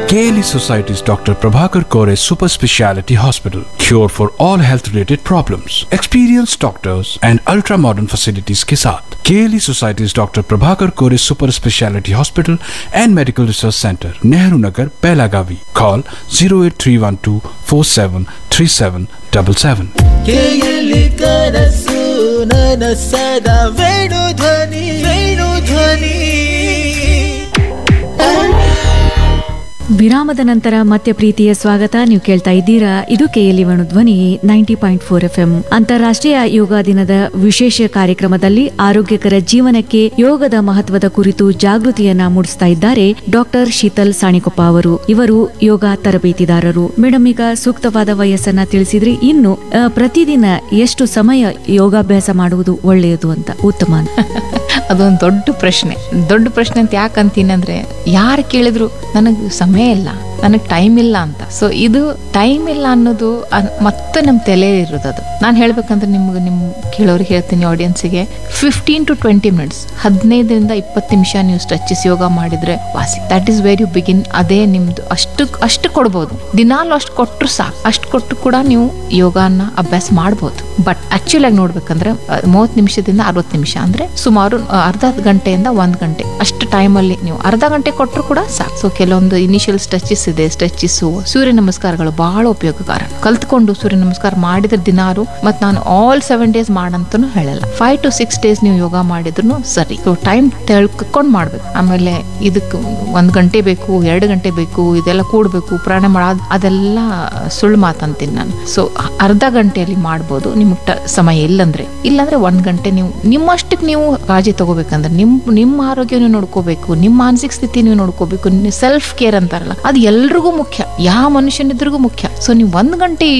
KLE Society's Dr. Prabhakar Kore Super Speciality Hospital. Cure for all health related problems. Experienced doctors and ultra modern facilities के साथ KLE Society's Dr. Prabhakar Kore Super Speciality Hospital and Medical Research Center, Nehru Nagar, Pelagavi. Call 08312 473777. ಕೇಯಲಿ ಕನಸು ನನಸದ ವೇಣು ಧ್ವನಿ ವೇಣು ಧ್ವನಿ ವಿರಾಮದ ನಂತರ ಮತ್ತೆ ಪ್ರೀತಿಯ ಸ್ವಾಗತ ನೀವು ಕೇಳ್ತಾ ಇದ್ದೀರಾ ಇದು ಕೆಎಲ್ಇ ವಣು ಧ್ವನಿ ninety point four F M ಅಂತಾರಾಷ್ಟ್ರೀಯ ಯೋಗ ದಿನದ ವಿಶೇಷ ಕಾರ್ಯಕ್ರಮದಲ್ಲಿ ಆರೋಗ್ಯಕರ ಜೀವನಕ್ಕೆ ಯೋಗದ ಮಹತ್ವದ ಕುರಿತು ಜಾಗೃತಿಯನ್ನ ಮೂಡಿಸ್ತಾ ಇದ್ದಾರೆ ಡಾಕ್ಟರ್ ಶೀತಲ್ ಸಾಣಿಕೊಪ್ಪ ಅವರು ಇವರು ಯೋಗ ತರಬೇತಿದಾರರು ಮೇಡಮ್ ಈಗ ಸೂಕ್ತವಾದ ವಯಸ್ಸನ್ನ ತಿಳಿಸಿದ್ರಿ ಇನ್ನು ಆ, ಪ್ರತಿದಿನ ಎಷ್ಟು ಸಮಯ ಯೋಗಾಭ್ಯಾಸ ಮಾಡುವುದು ಒಳ್ಳೆಯದು ಅಂತ ಉತ್ತಮ ಅಂತ ಅದೊಂದು ದೊಡ್ಡ ಪ್ರಶ್ನೆ ದೊಡ್ಡ ಪ್ರಶ್ನೆ ಅಂತ ಯಾಕೆ ಅಂತೀನಿ ಅಂದ್ರೆ ಯಾರು ಕೇಳಿದ್ರು ನನಗೆ ಸಮಯ ಇಲ್ಲ ನನಗೆ ಟೈಮ್ ಇಲ್ಲ ಅಂತ ಸೊ ಇದು ಟೈಮ್ ಇಲ್ಲ ಅನ್ನೋದು ಅನ್- ಮತ್ತೆ ನಮ್ಮ ತಲೆ ಇರೋದು ಅದು ನಾನು ಹೇಳ್ಬೇಕಂದ್ರೆ ನಿಮ್ಗೆ ನಿಮ್ ಕೇಳೋರಿಗೆ ಹೇಳ್ತೀನಿ ಆಡಿಯನ್ಸಿಗೆ ಫಿಫ್ಟೀನ್ ಟು ಟ್ವೆಂಟಿ ಮಿನಿಟ್ಸ್ ಹದಿನೈದರಿಂದ ಇಪ್ಪತ್ತು ನಿಮಿಷ ನೀವು ಸ್ಟ್ರೆಚಸ್ ಯೋಗ ಮಾಡಿದ್ರೆ ವಾಸಿ that is very you begin ಅದೇ ನಿಮ್ದು ಅಷ್ಟು ಅಷ್ಟು ಕೊಡ್ಬೋದು ದಿನಾಲು ಅಷ್ಟು ಕೊಟ್ಟರು ಸಾಕು ಅಷ್ಟು ಕೊಟ್ಟು ಕೂಡ ನೀವು ಯೋಗನ ಅಭ್ಯಾಸ ಮಾಡ್ಬೋದು ಬಟ್ ಆಕ್ಚುಲ್ ಆಗಿ ನೋಡ್ಬೇಕಂದ್ರೆ ಮೂವತ್ತು ನಿಮಿಷದಿಂದ ಅರವತ್ತು ನಿಮಿಷ ಅಂದ್ರೆ ಸುಮಾರು ಆ, ಅರ್ಧ ಗಂಟೆಯಿಂದ ಒಂದ್ ಗಂಟೆ ಅಷ್ಟು ಟೈಮಲ್ಲಿ ನೀವು ಅರ್ಧ ಗಂಟೆ ಕೊಟ್ಟರು ಕೂಡ ಸಾಕು ಸೊ ಕೆಲವೊಂದು ಇನಿಷಿಯಲ್ ಸ್ಟ್ರೆಚಸ್ ಇದೆ ಸ್ಟ್ರೆಚಸ್ ಸೂರ್ಯ ನಮಸ್ಕಾರಗಳು ಬಹಳ ಉಪಯೋಗಕಾರ ಕಲ್ತ್ಕೊಂಡು ಸೂರ್ಯ ನಮಸ್ಕಾರ ಮಾಡಿದ್ರೆ ದಿನಾರು ಮತ್ ನಾನು ಆಲ್ ಸೆವೆನ್ ಡೇಸ್ ಮಾಡಂತನೂ ಹೇಳಲ್ಲ ಫೈವ್ ಟು ಸಿಕ್ಸ್ ಡೇಸ್ ನೀವು ಯೋಗ ಮಾಡಿದ್ರು ಸರಿ ಸೊ ಟೈಮ್ ತಿಳ್ಕೊಂಡು ಮಾಡ್ಬೇಕು ಆಮೇಲೆ ಇದಕ್ಕೆ ಒಂದ್ ಗಂಟೆ ಬೇಕು ಎರಡು ಗಂಟೆ ಬೇಕು ಇದೆಲ್ಲ ಕೂಡ್ಬೇಕು ಪ್ರಾಣಾಯಾಮ ಮಾಡ ಅದೆಲ್ಲ ಸುಳ್ಳು ಮಾತಂತೀನಿ ನಾನು ಸೊ ಅರ್ಧ ಗಂಟೆಯಲ್ಲಿ ಮಾಡ್ಬೋದು ನಿಮ್ಗೆ ಟ ಸಮಯ ಇಲ್ಲಂದ್ರೆ ಇಲ್ಲಾಂದ್ರೆ ಒಂದ್ ಗಂಟೆ ನೀವು ನಿಮ್ಮಷ್ಟಕ್ಕೆ ನೀವು ಕಾಳಜಿ ತಗೋಬೇಕಂದ್ರೆ ನಿಮ್ ನಿಮ್ಮ ಆರೋಗ್ಯ ನೀವು ನೋಡ್ಕೋಬೇಕು ನಿಮ್ಮ ಮಾನಸಿಕ ಸ್ಥಿತಿ ನೀವು ನೋಡ್ಕೋಬೇಕು ಸೆಲ್ಫ್ ಕೇರ್ ಅಂತಾರಲ್ಲ ಅದು ಎಲ್ರಿಗೂ ಮುಖ್ಯ ಯಾವ ಮನುಷ್ಯನಿದ್ರಿಗೂ ಮುಖ್ಯ ಸೊ ನೀವು ಒಂದ್ ಗಂಟೆ